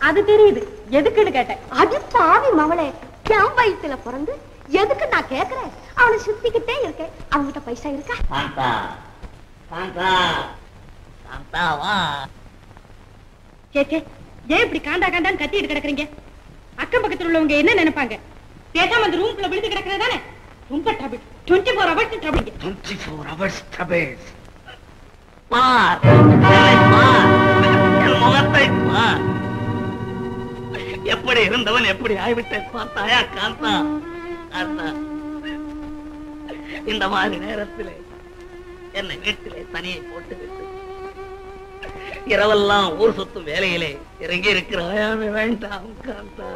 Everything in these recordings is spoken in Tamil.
அது தெரியுது எதுக்குன்னு கேட்டேன் அடி பாவி மவளே என் வயித்துல பிறந்து எதுக்கு நான் கேக்குறேன் அவனை சுத்திக்கிட்டே இருக்கேன் அவன்கிட்ட பைசா இருக்கா காந்தா காந்தா காந்தா வா சே சே ஏன் இப்படி காண்டா காண்டான்னு கத்திட்டு கிடக்குறீங்க அக்கம் பக்கத்துல உள்ளவங்க என்ன நினைப்பாங்க பேசாம அந்த ரூம்குள்ள விழுந்து கிடக்குறது தானே ரொம்ப trouble twenty four hours trouble twenty four hours troubles பார் என்னை பார் என் முகத்தை பார் எப்படி இருந்தவன் எப்படி ஆய்விட்டேன் பார்த்தாயா காந்தா காந்தா இந்த மாதிரி நேரத்திலே என்னை வீட்டிலே தனியை போட்டு விட்டு இரவெல்லாம் ஊர் சுத்தும் வேலையிலே இறங்கி இருக்கிறாயாமே வேண்டாம் காந்தா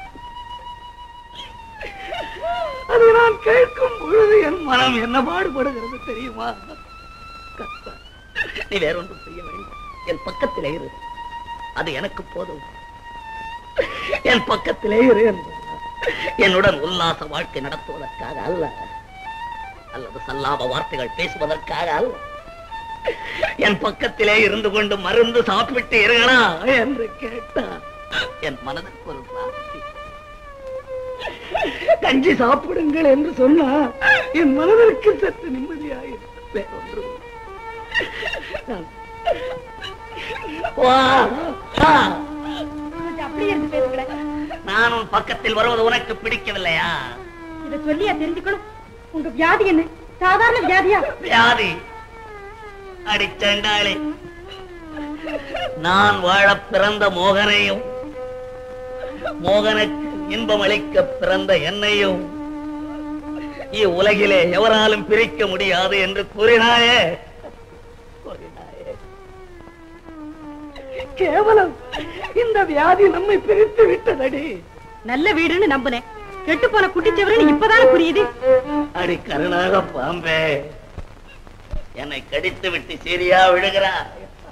அதை நான் கேட்கும் பொழுது என் மனம் என்ன பாடுபடுகிறது தெரியுமா கர்த்தா, நீ வேற ஒன்றும் செய்ய வேண்டாம் என் பக்கத்திலே இரு அது எனக்கு போதும் என் பக்கத்திலே இரு என்பதா. என்னுடன் உல்லாச வாழ்க்கை நடத்துவதற்காக அல்ல அல்லது சல்லாப வார்த்தைகள் பேசுவதற்காக அல்ல என் பக்கத்திலே இருந்து கொண்டு மருந்து சாப்பிட்டு இருங்களா என்று கேட்டார் என் மனதுக்கு ஒரு சாட்சி கஞ்சி சாப்பிடுங்கள் என்று சொன்னா என் மனதிற்கு சற்று நிம்மதியாயிருக்கும் வேறொன்றும் இல்லை. வா, வா. அப்படியே இருந்து பேசுகிறேன் நான் உன் பக்கத்தில் வருவது உனக்கு பிடிக்கவில்லையா இத சொல்லியா தெரிஞ்சுக்கணும் உங்க வியாதி என்ன சாதாரண வியாதியா வியாதி அடிச்சண்டாளே நான் வாழ பிறந்த மோகனையும் மோகனுக்கு இன்பம் அளிக்க பிறந்த என்னையும் இவ்வுலகிலே எவராலும் பிரிக்க முடியாது என்று கூறினாயே கூறினாயே. கேவலம் இந்த வியாதி நம்மை பிரித்து விட்டதடி நல்ல வீடுன்னு நம்புனேன் கெட்டு போன குட்டிச்சவருன்னு இப்பதானே புரியுது அடி கருணாக பாம்பே என்னை கடித்து விட்டு சரியா விழுகிறாய்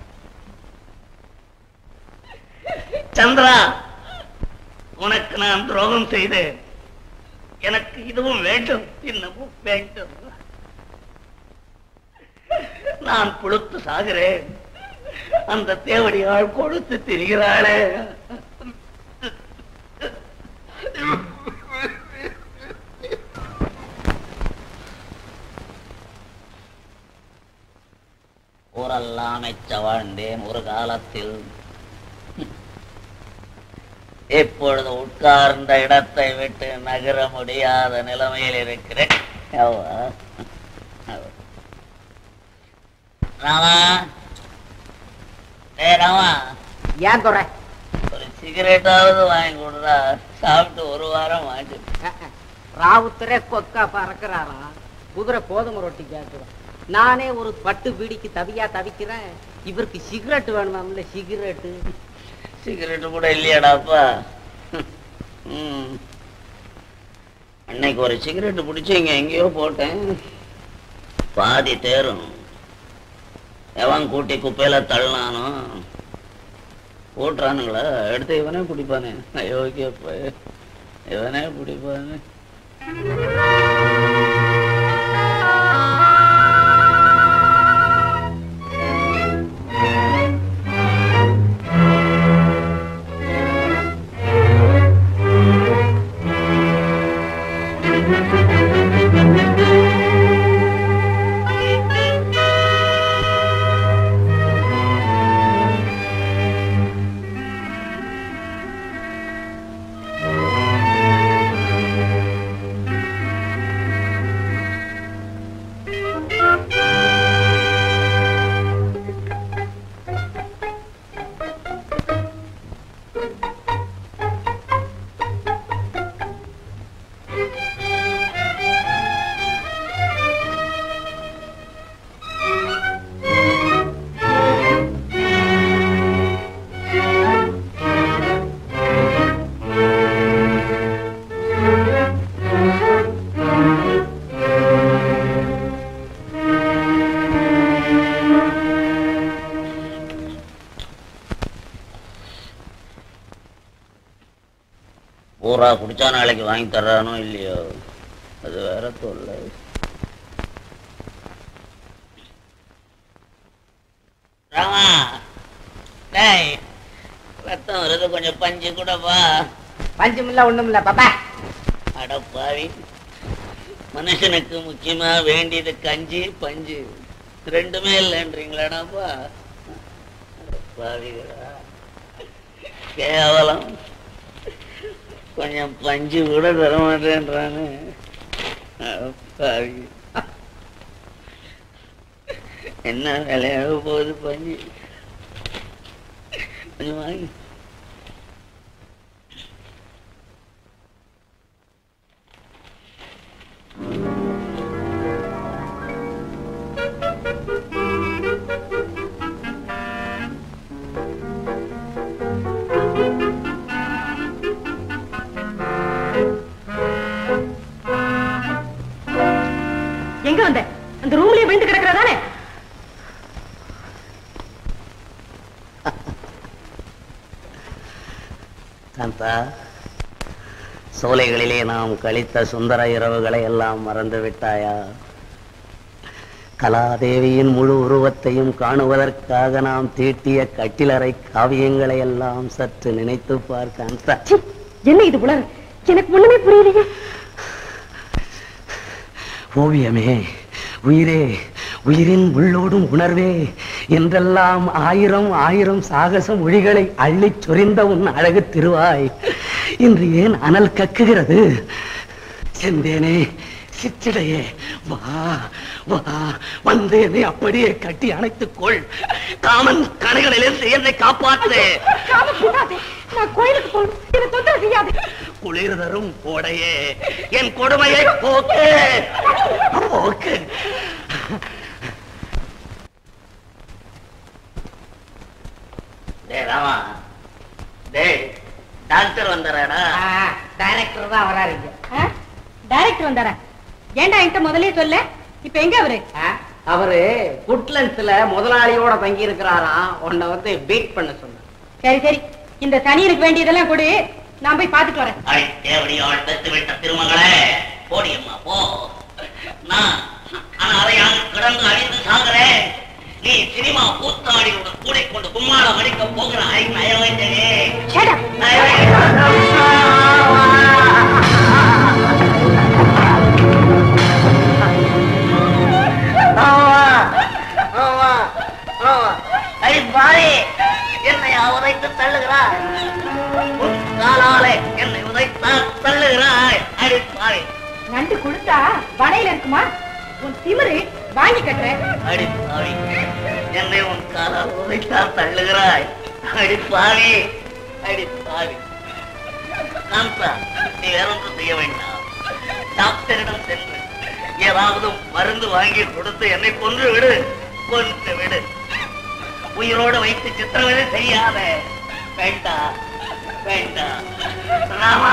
சந்திரா உனக்கு நான் துரோகம் செய்தேன் எனக்கு இதுவும் வேண்டும் இன்னமும் வேண்டும் நான் புழுத்து சாகிறேன் அந்த தேவடியாள் கொடுத்து திரிகிறாளே ஊரெல்லாம் மெச்ச வாழ்ந்தேன் ஒரு காலத்தில் இப்பொழுது உட்கார்ந்த இடத்தை விட்டு நகர முடியாத நிலைமையில் இருக்கிறேன் அவ்வா. அவ்வா. ராமா ஏ ராமா ஏன் துறை ஒரு சிகரெட்டாவது வாங்கி கொடுறா சாப்பிட்டு ஒரு வாரம் ஆச்சு ராவுத்தரே கொக்கா பறக்கிறாரா குதிரை கோதுமை ரொட்டி கேட்குறோம் நானே ஒரு பட்டு பீடிக்கு தவியா தவிக்கிறேன் இவருக்கு சிகரெட் வேணுமாம்ல சிகரெட்டு சிகரெட் கூட இல்லையாடாப்பா ம். அன்னைக்கு ஒரு சிகரெட் பிடிச்சி இங்க எங்கேயோ போட்டேன் பாதி தேரும் எவன் கூட்டி குப்பையில தள்ளினானோ போட்டுறானுங்களா எடுத்து இவனே பிடிப்பானே அயோக்கியப்ப இவனே பிடிப்பானே பூரா குடிச்சா நாளைக்கு வாங்கி தர்றானோ இல்லையோ அது வேற தொல்லை ராமா டேய் ரத்தம் வருது கொஞ்சம் பஞ்சு கூடவா பஞ்சம் இல்ல ஒண்ணும் இல்ல பாப்பா அடப்பாவி மனுஷனுக்கு முக்கியமா வேண்டியது கஞ்சி பஞ்சு ரெண்டுமே இல்லைன்றீங்களாடாப்பா அடப்பாவிகளா கேவலம் கொஞ்சம் பஞ்சு கூட தர மாட்டேன்றானு அடப்பாவி என்ன விளையாட போகுது பஞ்சு கொஞ்சம் வாங்கி எங்க வந்த அந்த ரூம்லயே விழுந்து கிடக்குறதானே காந்தா சோலைகளிலே நாம் கழித்த சுந்தர இரவுகளை எல்லாம் மறந்து விட்டாயா கலாதேவியின் முழு உருவத்தையும் காணுவதற்காக நாம் தீட்டிய கட்டிலறை காவியங்களை எல்லாம் சற்று நினைத்து பார் காந்தா ச்சீ, என்ன இது புலர் எனக்கு ஒண்ணுமே புரியலையே ஓவியமே உயிரே உயிரின் உள்ளோடும் உணர்வே என்றெல்லாம் ஆயிரம் ஆயிரம் சாகச மொழிகளை அள்ளிச் சொரிந்த உன் அழகு திருவாய் இன்று ஏன் அனல் கக்குகிறது செந்தேனே சிற்றிடையே வா வா வந்தேனே அப்படியே கட்டி அணைத்துக் கொள் காமன் கணைகளிலிருந்து என்னை காப்பாற்று காம கூடாதே நான் கோயிலுக்கு போகணும் என்ன தொந்தரவு செய்யாது குளிர் தரும் கோடையே என் கொடுமையை போக்கு போக்கு டேய் ராமா டேய் டாக்டர் வந்தாராடா டைரக்டர் தான் வராருங்க டைரக்டர் வந்தாரா ஏன்டா என்கிட்ட முதல்லயே சொல்ல இப்ப எங்க அவரு அவரு குட்லண்ட்ஸ்ல முதலாளியோட தங்கி இருக்கிறாராம் உன்னை வந்து பீட் பண்ண சொன்னார் சரி சரி இந்த சனியனுக்கு வேண்டியதெல்லாம் கொடு நான் போய் பாத்துட்டு வரேன் அடி தேவடியாள் பெத்து விட்ட திருமகளே போடியம்மா போ நான் அனாதையாக கிடந்து அழிந்து சாகிறேன் நீ சினிமா கூத்தாடியுடன் கூடை கொண்டு கும்மாளம் அடிக்க போகிறாய் நயவைத்தனே Shut up. என்னை உதைத்து தள்ளுகிறாய் உன் காலாலே என்னை உதைத்தா தள்ளுகிறாய் அடி பாவி நண்டு குடுத்தா வலையில இருக்குமா உன் திமிரு வாங்கி கட்டுறேன் அடி பாவி என்னை உன் காலால் உதைத்தா தள்ளுகிறாய் அடி பாவி அடி பாவி காந்தா நீ வேற ஒன்றும் செய்ய வேண்டாம் டாக்டரிடம் சென்று ஏதாவது மருந்து வாங்கி கொடுத்து என்னை கொன்று விடு கொன்று விடு உயிரோடு வைத்து சித்திரவதை செய்யாத வேண்டாம் வேண்டாம் ராமா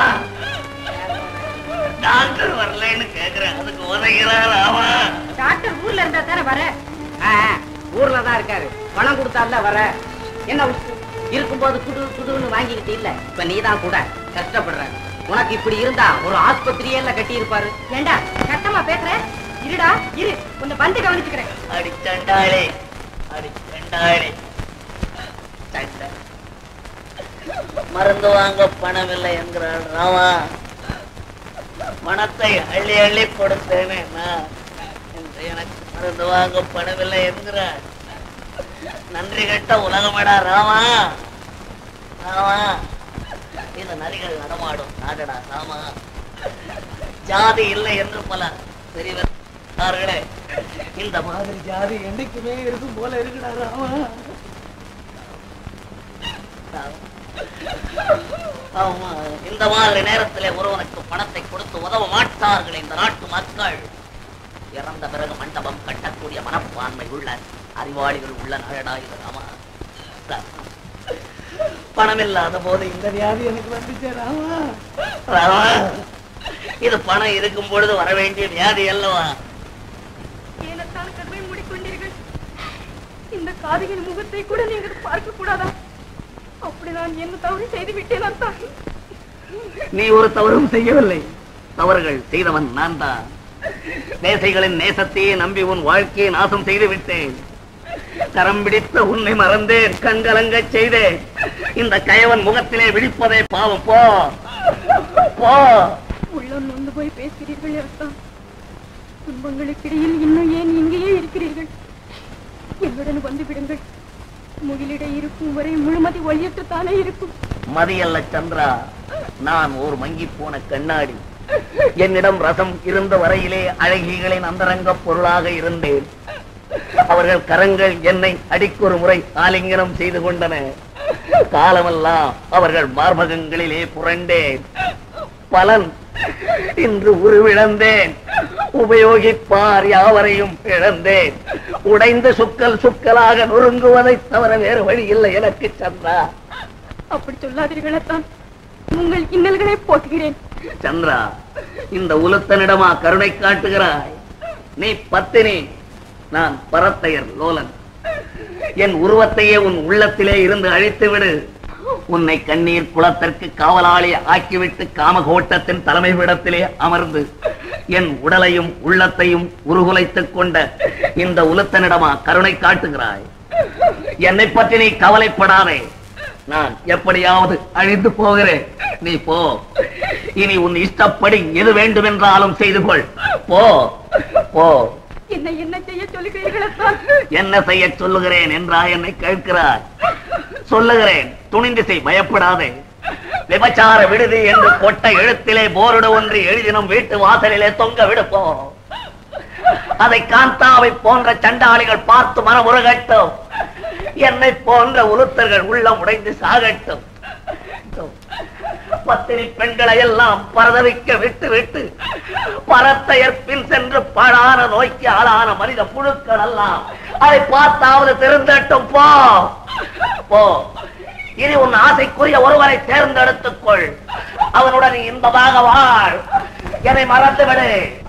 டாக்டர் வரலைன்னு கேக்குறேன் அதுக்கு உதைகிறா ராமா டாக்டர் ஊர்ல இருந்தா தானே வர ஆ, ஊர்ல தான் இருக்காரு பணம் கொடுத்தால வர என்ன விஷயம்? இருக்கும்போது குடு குடுன்னு வாங்கிக்கிட்டு இல்ல இப்ப நீதான் கூட கஷ்டப்படுற உனக்கு இப்படி இருந்தா ஒரு ஆஸ்பத்திரியே இல்ல கட்டி இருப்பாரு ஏண்டா சத்தமா பேசுற இருடா இரு உன்னை வந்து கவனிச்சுக்கிறேன் அடி சண்டாளே அடி சண்டாளே சண்டை. மருந்து வாங்க பணம் இல்லை என்கிறாள் ராமா பணத்தை அள்ளி அள்ளி கொடுத்தேனே நான் இன்று எனக்கு மருந்து வாங்க பணம் இல்லை என்கிறாள் நன்றி கெட்ட உலகமடா ராமா ராமா இந்த நரிகள் நடமாடும் நாடடா ராமா ஜாதி இல்லை என்று பல பெரியவர்களே இந்த மாதிரி ஜாதி என்னைக்குமே இருக்கும் போல இருக்குடா ராமா ஆமா இந்த மாதிரி நேரத்திலே ஒருவனுக்கு பணத்தை கொடுத்து உதவ மாட்டார்கள் இந்த நாட்டு மக்கள் இறந்த பிறகு மண்டபம் கட்டக்கூடிய மனப்பான்மை உள்ள அறிவாளிகள் உள்ள நாடா இது ராமா பணம் இல்லாத போது இந்த வியாதி எனக்கு வந்துச்சு ராமா ராமா இது பணம் இருக்கும் பொழுது வர வேண்டிய வியாதி அல்லவா ஏனத்தான் கதவை மூடிக்கொண்டீர்கள் இந்த காதியின் முகத்தை கூட நீங்கள் பார்க்க கூடாதா அப்படி நான் என்ன தவறு செய்து விட்டேன் அத்தான் நீ ஒரு தவறும் செய்யவில்லை தவறுகள் செய்தவன் நான் தான் நேசைகளின் நேசத்தையே நம்பி உன் வாழ்க்கையை நாசம் செய்து விட்டேன் கரம் பிடித்த உன்னை மறந்தேன் கண்கலங்க செய்தேன் இந்த கயவன் முகத்திலே விழிப்பதே பாவம் போ போ உள்ளம் நொந்து போய் பேசுகிறீர்கள் அத்தா துன்பங்களுக்கிடையில் இன்னும் ஏன் இங்கேயே இருக்கிறீர்கள் என்னுடன் வந்து விடுங்கள் முகிலிடை இருக்கும் வரை முழுமதி ஒளியற்றுத்தானே இருக்கும் மதியல்ல சந்திரா நான் ஒரு மங்கி போன கண்ணாடி என்னிடம் ரசம் இருந்த வரையிலே அழகிகளின் அந்தரங்க பொருளாக இருந்தேன் அவர்கள் கரங்கள் என்னை அடிக்கொரு முறை ஆலிங்கனம் செய்து கொண்டன காலமெல்லாம் அவர்கள் மார்பகங்களிலே புரண்டேன் பலன் இன்று உருவிழந்தேன் உபயோகிப்பார் யாவரையும் இழந்தேன் உடைந்த சுக்கல் சுக்கலாக நொறுங்குவதை தவிர வேறு வழி இல்லை எனக்கு சந்திரா அப்படி சொல்லாதீர்கள் அத்தான் உங்கள் இன்னல்களை போக்குகிறேன் சந்திரா இந்த உலத்தனிடமா கருணை காட்டுகிறாய் நீ பத்தினி நான் பரத்தையர் லோலன் என் உருவத்தையே உன் உள்ளத்திலே இருந்து அழித்து விடு உன்னை கண்ணீர் குளத்திற்கு காவலாளி ஆக்கிவிட்டு காமகோட்டத்தின் தலைமை விடத்திலே அமர்ந்து என் உடலையும் உள்ளத்தையும் உருகுலைத்துக் கொண்ட இந்த உலத்தனிடமா கருணை காட்டுகிறாய் என்னை பற்றி நீ கவலைப்படாதே நான் எப்படியாவது அழிந்து போகிறேன் நீ போ இனி உன் இஷ்டப்படி எது வேண்டுமென்றாலும் செய்து கொள் போ போ என்ன என்ன செய்ய சொல்லுகிறீர்கள் அத்தான் என்ன செய்ய சொல்லுகிறேன் என்றா என்னை கேட்கிறாய் சொல்லுகிறேன் துணிந்து செய் பயப்படாதே விபச்சார விடுதி என்று கொட்ட எழுத்திலே போரிடு ஒன்று எழுதினும் வீட்டு வாசலிலே தொங்க விடுப்போ அதை காந்தாவை போன்ற சண்டாளிகள் பார்த்து மனமுருகட்டும் என்னை போன்ற உளுத்தர்கள் உள்ளம் உடைந்து சாகட்டும் பத்தினி பெண்களை எல்லாம் பரதவிக்க விட்டு விட்டு பரத்தையர் பின் சென்று பாழான நோய்க்கு ஆளான மனித புழுக்கள் எல்லாம் அதை பார்த்தாவது திருந்தட்டும் போ போ இனி உன் ஆசைக்குரிய ஒருவரை தேர்ந்தெடுத்துக் கொள் அவனுடன் இன்பமாக வாழ் என்னை மறந்து விடு